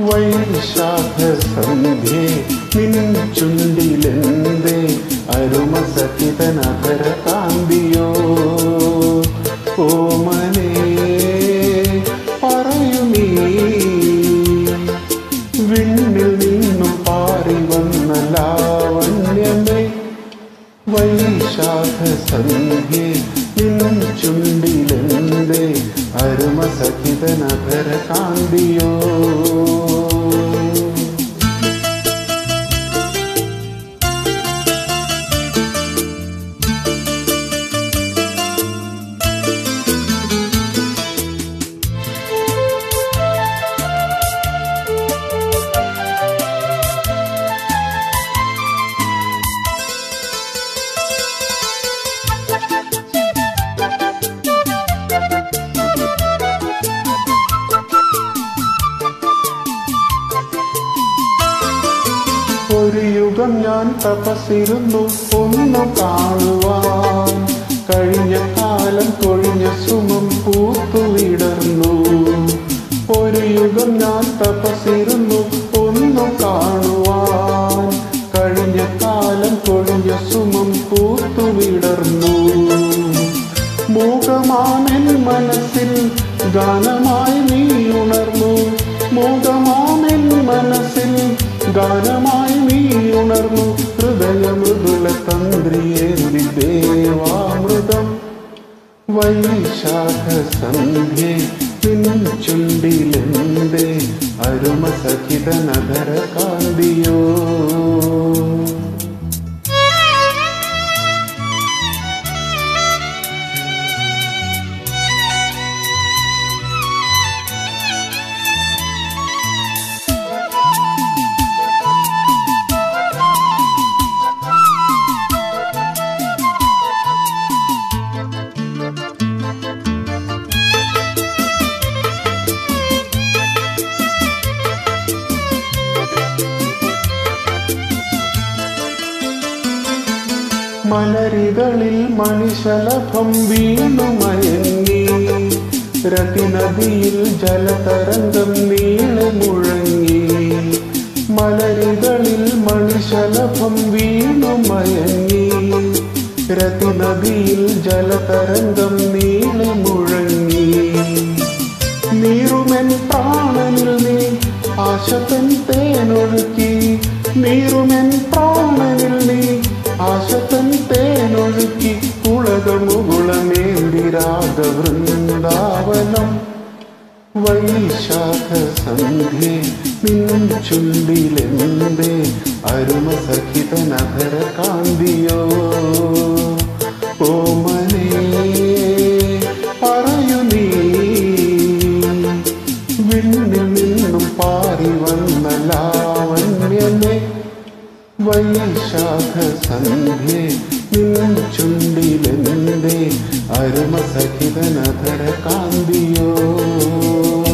വൈശാഖ സന്ധ്യേ നിൻ ചുണ്ടിലെന്തേ അരുമ സഹിതനകര കാന്തിയോ ഓമനേ പറയൂ നീ വിണ്ണിൽ നിന്നും പാറി വന്ന ലാവണ്യമേ വൈശാഖ സന്ധ്യേ നിൻ ചുണ്ടിലെന്തേ അരുമ സഹിതനകര കാന്തിയോ ഒരു യുഗം ഞാൻ തപസിരുന്നു ഒന്നു കാണുവാൻ കഴിഞ്ഞ കാലം കൊഴിഞ്ഞ സുമം പൂത്തുവിടർന്നു ഒരു യുഗം ഞാൻ തപസിരുന്നു ഒന്നു കാണുവാൻ കഴിഞ്ഞ കാലം കൊഴിഞ്ഞ സുമം പൂത്തുവിടർന്നു മൂകമാമെൻ മനസ്സിൽ ഗാനമായി നീ ഉണർന്നു മൂകമാമെൻ മനസ്സിൽ ഗാനമായി നീ ഉണർന്നു ഹൃദയമൃദുല തന്ത്രിയേന്തി ദേവാമൃതം വൈശാഖ സന്ധ്യേ നിൻ ചുണ്ടിലെന്തേ അരുമ സഹിത നഗര കാന്തിയോ മലരികളിൽ മണിശലഭം വീണുമയങ്ങി രതിനദിയിൽ ജലതരംഗം നീളെ മുഴങ്ങി മലരികളിൽ മണിശലഭം വീണുമയങ്ങി രതിനദിയിൽ ജലതരംഗം നീളെ മുഴങ്ങി നീറുമെൻ പ്രാണനിൽ നീ ആശത്തൻ തേനൊഴുക്കി നീറുമെൻ പ്രാണനിൽ നീ ആശത്തൻ തേനൊഴുക്കി ഉളകമുകുളമേന്തി രാഗവൃന്ദാവനം വൈശാഖ സന്ധ്യേ നിൻ ചുണ്ടിലെന്തേ അരുമ സഹിത നഗര കാന്തിയോ ഓമനേ പറയൂ നീ വിണ്ണിൽ നിന്നും പാറി വന്ന ലാവണ്യമേ വൈശാഖ സന്ധ്യേ നിൻ ചുണ്ടിലെന്തേ അരുമ സഹിത നഗര കാന്തിയോ